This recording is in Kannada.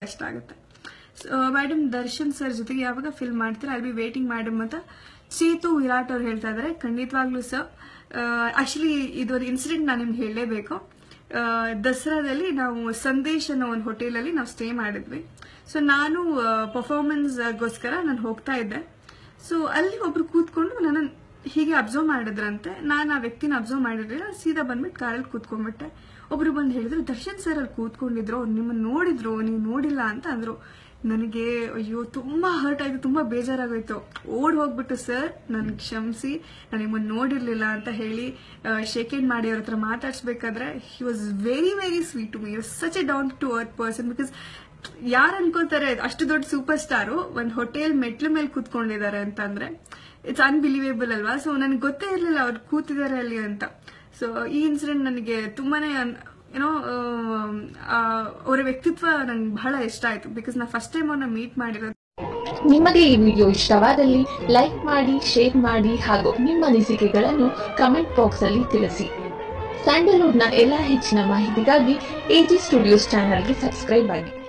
ಇಷ್ಟ ಆಗುತ್ತೆ ಮೇಡಮ್ ದರ್ಶನ್ ಸರ್ ಜೊತೆಗೆ ಯಾವಾಗ ಫಿಲ್ಮ್ ಮಾಡ್ತೀರಾ ಐ ಬಿ ವೇಟಿಂಗ್ ಮೇಡಮ್ ಅಂತ ಚೇತು ವಿರಾಟ್ ಅವ್ರು ಹೇಳ್ತಾ ಇದ್ದಾರೆ ಖಂಡಿತವಾಗ್ಲೂ ಸರ್ ಆಕ್ಚುಲಿ ಇದೊಂದು ಇನ್ಸಿಡೆಂಟ್ ನಾನು ನಿಮ್ಗೆ ಹೇಳಲೇಬೇಕು ಆ, ದಸರಾದಲ್ಲಿ ನಾವು ಸಂದೇಶ್ ಅನ್ನೋ ಒಂದು ಹೋಟೆಲಲ್ಲಿ ನಾವು ಸ್ಟೇ ಮಾಡಿದ್ವಿ ಸೊ ನಾನು ಪರ್ಫಾರ್ಮೆನ್ಸ್ಗೋಸ್ಕರ ನಾನು ಹೋಗ್ತಾ ಇದ್ದೆ ಸೊ ಅಲ್ಲಿ ಒಬ್ರು ಕೂತ್ಕೊಂಡು ನನ್ನ ಹೀಗೆ ಅಬ್ಸರ್ವ್ ಮಾಡಿದ್ರಂತೆ ನಾನು ಆ ವ್ಯಕ್ತಿನ ಅಬ್ಸರ್ವ್ ಮಾಡಿರಲಿಲ್ಲ ಸೀದಾ ಬಂದ್ಬಿಟ್ಟು ಕಾರಲ್ಲಿ ಕೂತ್ಕೊಂಡ್ಬಿಟ್ಟೆ ಒಬ್ರು ಬಂದು ಹೇಳಿದ್ರು ದರ್ಶನ್ ಸರ್ ಅಲ್ಲಿ ಕೂತ್ಕೊಂಡಿದ್ರು ಅವ್ರು ನಿಮ್ಮನ್ನ ನೋಡಿದ್ರು ನೀವು ನೋಡಿಲ್ಲ ಅಂತ ಅಂದ್ರು ನನಗೆ ಅಯ್ಯೋ ತುಂಬಾ ಹರ್ಟ್ ಆಯ್ತು ತುಂಬಾ ಬೇಜಾರಾಗೋಯ್ತು ಓಡ್ ಹೋಗ್ಬಿಟ್ಟು ಸರ್ ನನ್ ಕ್ಷಮಿಸಿ ನಾನು ನಿಮ್ಮನ್ನ ನೋಡಿರ್ಲಿಲ್ಲ ಅಂತ ಹೇಳಿ ಶೇಕೆಂಡ್ ಮಾಡಿ ಅವ್ರ ಹತ್ರ ಮಾತಾಡ್ಸ್ಬೇಕಾದ್ರೆ he was very very sweet to me such a down to earth person because ಯಾರು ಅನ್ಕೋತಾರೆ ಅಷ್ಟು ದೊಡ್ಡ ಸೂಪರ್ ಸ್ಟಾರು ಒಂದು ಹೋಟೆಲ್ ಮೆಟ್ಲು ಮೇಲೆ ಕೂತ್ಕೊಂಡಿದ್ದಾರೆ ಅಂತಂದ್ರೆ ಇಟ್ಸ್ ಅನ್ಬಿಲೀವೇಬಲ್ ಅಲ್ವಾ ಸೊ ನನಗೆ ಗೊತ್ತೇ ಇರಲಿಲ್ಲ ಅವ್ರು ಕೂತಿದ್ದಾರೆ ಅಲ್ಲಿ ಅಂತ ಸೊ ಈ ಇನ್ಸಿಡೆಂಟ್ ನನಗೆ ತುಂಬಾನೇ ಏನೋ ಅವರ ವ್ಯಕ್ತಿತ್ವ ನಂಗೆ ಬಹಳ ಇಷ್ಟ ಆಯ್ತು ಬಿಕಾಸ್ ನಾ ಫಸ್ಟ್ ಟೈಮ್ ಅವ್ರನ್ನ ಮೀಟ್ ಮಾಡಿರೋದು ನಿಮಗೆ ಈ ವಿಡಿಯೋ ಇಷ್ಟವಾದಲ್ಲಿ ಲೈಕ್ ಮಾಡಿ ಶೇರ್ ಮಾಡಿ ಹಾಗೂ ನಿಮ್ಮ ಅನಿಸಿಕೆಗಳನ್ನು ಕಮೆಂಟ್ ಬಾಕ್ಸ್ ಅಲ್ಲಿ ತಿಳಿಸಿ ಸ್ಯಾಂಡಲ್ವುಡ್ನ ಎಲ್ಲ ಹೆಚ್ಚಿನ ಮಾಹಿತಿಗಾಗಿ ಎಜಿ ಸ್ಟುಡಿಯೋಸ್ ಚಾನಲ್ಗೆ ಸಬ್ಸ್ಕ್ರೈಬ್ ಆಗಿ